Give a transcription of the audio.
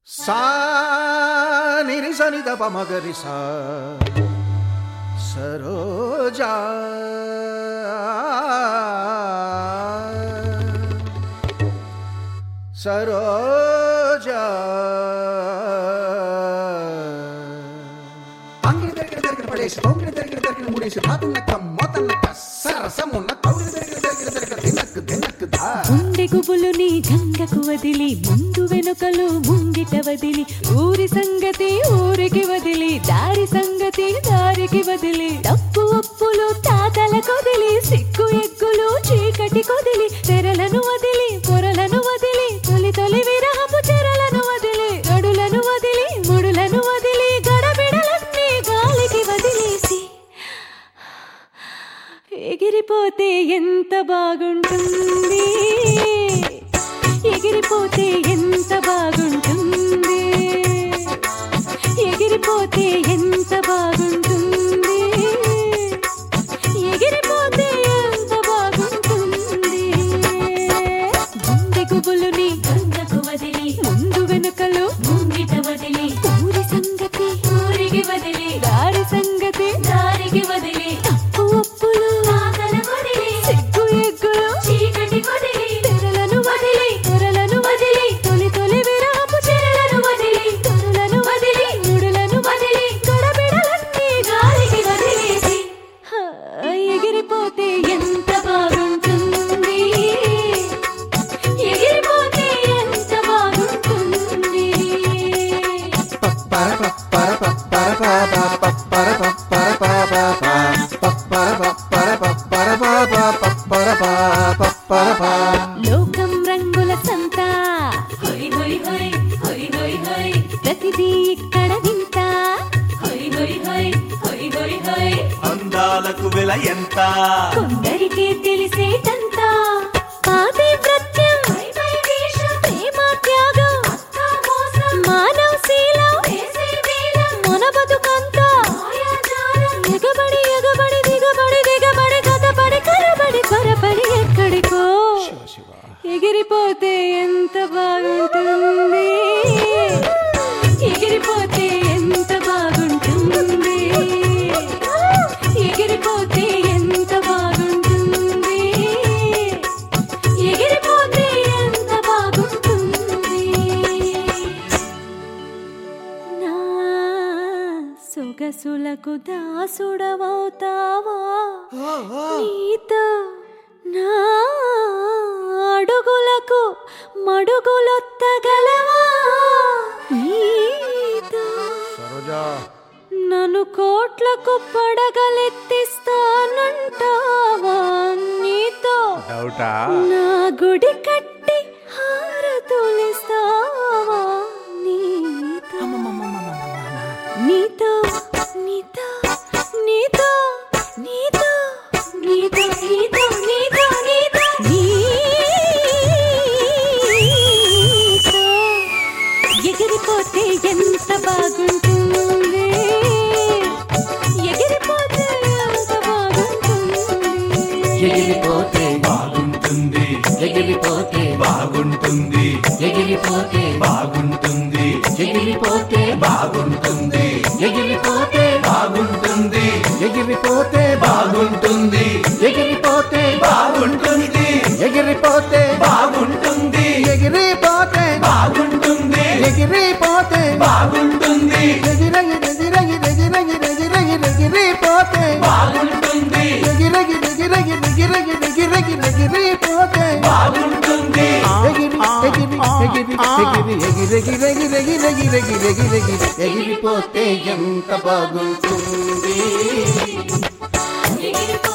సా నిరి సని దప మగరి సా సరోజా సరోజా అంగిడి దగ్గర దగ్గర పడేసి తొంగిడి దగ్గర దగ్గర ముడేసి తాతున్నక్క మోతన్నక్క సరసమున్న కౌగిడి దగ్గర దగ్గర దగ్గర దినక్కు దినక్కు దా గుండె గుబులు నీ జంగకు వదిలి ముందు వెనుకలు ముంగిట వదిలి ఊరి సంగతి ఊరికి వదిలి దారి సంగతి దారికి వదిలి డప్పు ఒప్పులు తాతల కొదిలి సిగ్గు ఎగ్గులు చీకటి కొదిలి తెరలను వదిలి పొరలను వదిలి తొలి తొలి విరహపు చెరలను వదిలి గడులను వదిలి ముడులను వదిలి గడబిడలన్నీ గాలికి వదిలేసి ఎగిరిపోతే ఎంత బాగుంటుంది ఎగిరిపోతే ఎంత బాగుంటుంది ఎగిరిపోతే ఎంత బాగుంటుంది ఎగిరిపోతే ఎంత బాగుంటుంది గుండె గుబులుని గంగకు వదిలి ముందు వెనుకలు ముంగిట వదిలి ఊరి సంగతి ఊరికి వదిలి దారి సంగతి దారికి వదిలి తప్పు ఒప్పులు తాతల వదిలి సిగ్గు ఎగ్గులు చీకటి వదిలి తెరలను వదిలి తెరలను వదిలి తొలి తొలి విరాపు చెరలను వదిలి తొరలను వదిలి ముడులను వదిలి గడబిడలన్నీ గాలికి వదిలేసి హా, ఎగిరిపోతే ఎంత బాగుంటుంది ఎగిరిపోతే ఎంత బాగుంటుంది పప్పర పప్పర పప్పర పాప పప్పర పప్పర పాప పప్పర పప్పర పప్పర పాప పప్పర పా పప్పర పా లోకం రంగుల సంత ప్రతిదీ ఇక్కడ వింత అందాలకు వెల ఎంత కొందరికే తెలిసేటంత పాతివ్రత్యం ప్రేమ త్యాగం మానవశీలం మన బతుకంతా ఎగబడి ఎగబడి దిగబడి దిగబడి గతబడి కరబడి కొరబడి ఎక్కడికో ఎగిరిపోతే ఎంత బాగుంటుంది ఎగిరిపోతే ఎంత బాగుంటుంది ఎగిరిపోతే ఎంత బాగుంటుంది ఎగిరిపోతే ఎంత బాగుంటుంది నా సొగసులకు దాసుడవవుతావా నీతో నా అడుగులకు మడుగులొత్తగలవా నీతో సరోజా నన్ను కోట్లకు పడగలెత్తిస్తానంటావా నీతో డౌటా నా గుడి కట్టి హారతులిస్తావా నీతో నీతో నీతో నీతో నీతో నీతో నీతో నీతో నీతో నీతో ఎగిరిపోతే ఎంత బాగుంటుంది ఎగిరిపోతే ఎంత బాగుంటుంది ఎగిరిపోతే బాగుంటుంది ఎగిరిపోతే బాగుంటుంది ఎగిరిపోతే బాగుంటుంది ఎగిరిపోతే బాగుంటుంది ఎగిరిపోతే బాగుంటుంది ఎగిరిపోతే బాగుంటుంది ఎగిరిపోతే బాగుంటుంది ఎగిరిపోతే బాగుంటుంది ఎగిరిపోతే బాగుంటుంది ఎగిరిపోతే బాగుంటుంది ఎగిరగి ఎగిరగి ఎగిరగి ఎగిరగి ఎగిరిపోతే బాగుంటుంది ఎగిరగి ఎగిరగి ఎగిరగి ఎగిరగి ఎగిరిపోతే బాగుంటుంది ఎగిరి ఎగిరి ఎగిరి ఎగిరి ఎగిరి ఎగిరి ఎగిరి ఎగిరి ఎగిరి ఎగిరి ఎగిరి ఎగిరిపోతే ఎంత బాగుంటుంది ఎగిరిపోతే